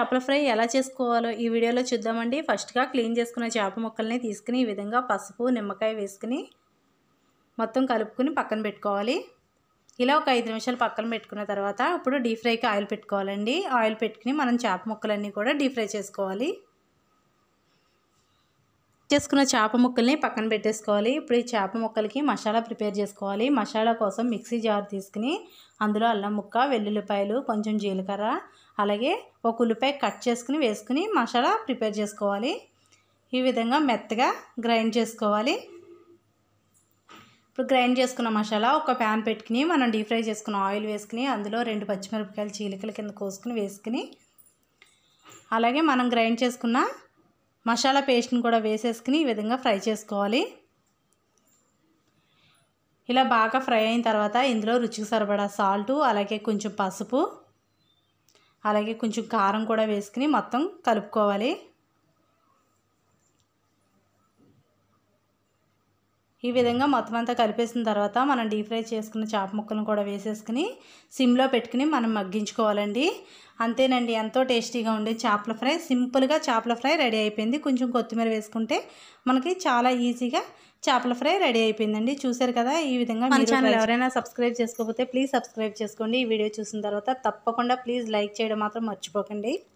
చేపల ఫ్రై ఎలా చేసుకోవాలో ఈ వీడియోలో చూద్దామండి ఫస్ట్గా క్లీన్ చేసుకున్న చేప ముక్కల్ని తీసుకుని ఈ విధంగా పసుపు నిమ్మకాయ వేసుకుని మొత్తం కలుపుకుని పక్కన పెట్టుకోవాలి ఇలా ఒక ఐదు నిమిషాలు పక్కన పెట్టుకున్న తర్వాత ఇప్పుడు డీప్ ఫ్రైకి ఆయిల్ పెట్టుకోవాలండి ఆయిల్ పెట్టుకుని మనం చేప ముక్కలన్నీ కూడా డీప్ ఫ్రై చేసుకోవాలి చేసుకున్న చేప ముక్కల్ని పక్కన పెట్టేసుకోవాలి ఇప్పుడు ఈ చేప ముక్కలకి మసాలా ప్రిపేర్ చేసుకోవాలి మసాలా కోసం మిక్సీ జార్ తీసుకుని అందులో అల్లం ముక్క వెల్లుల్లిపాయలు కొంచెం జీలకర్ర అలాగే ఒక ఉల్లిపాయ కట్ చేసుకుని వేసుకుని మసాలా ప్రిపేర్ చేసుకోవాలి ఈ విధంగా మెత్తగా గ్రైండ్ చేసుకోవాలి ఇప్పుడు గ్రైండ్ చేసుకున్న మసాలా ఒక ప్యాన్ పెట్టుకుని మనం డీప్ ఫ్రై చేసుకున్న ఆయిల్ వేసుకుని అందులో రెండు పచ్చిమిరపకాయలు చీలికల కింద కోసుకుని వేసుకుని అలాగే మనం గ్రైండ్ చేసుకున్న మసాలా పేస్ట్ని కూడా వేసేసుకుని ఈ విధంగా ఫ్రై చేసుకోవాలి ఇలా బాగా ఫ్రై అయిన తర్వాత ఇందులో రుచికి సరిపడా సాల్టు అలాగే కొంచెం పసుపు అలాగే కొంచెం కారం కూడా వేసుకుని మొత్తం కలుపుకోవాలి ఈ విధంగా మొత్తం అంతా కలిపేసిన తర్వాత మనం డీప్ ఫ్రై చేసుకున్న చేప ముక్కలను కూడా వేసేసుకుని సిమ్లో పెట్టుకుని మనం మగ్గించుకోవాలండి అంతేనండి ఎంతో టేస్టీగా ఉండే చేపల ఫ్రై సింపుల్గా చేపల ఫ్రై రెడీ అయిపోయింది కొంచెం కొత్తిమీర వేసుకుంటే మనకి చాలా ఈజీగా చేపల ఫ్రై రెడీ అయిపోయిందండి చూసారు కదా ఈ విధంగా మన ఛానల్ ఎవరైనా సబ్స్క్రైబ్ చేసుకోకపోతే ప్లీజ్ సబ్స్క్రైబ్ చేసుకోండి ఈ వీడియో చూసిన తర్వాత తప్పకుండా ప్లీజ్ లైక్ చేయడం మాత్రం మర్చిపోకండి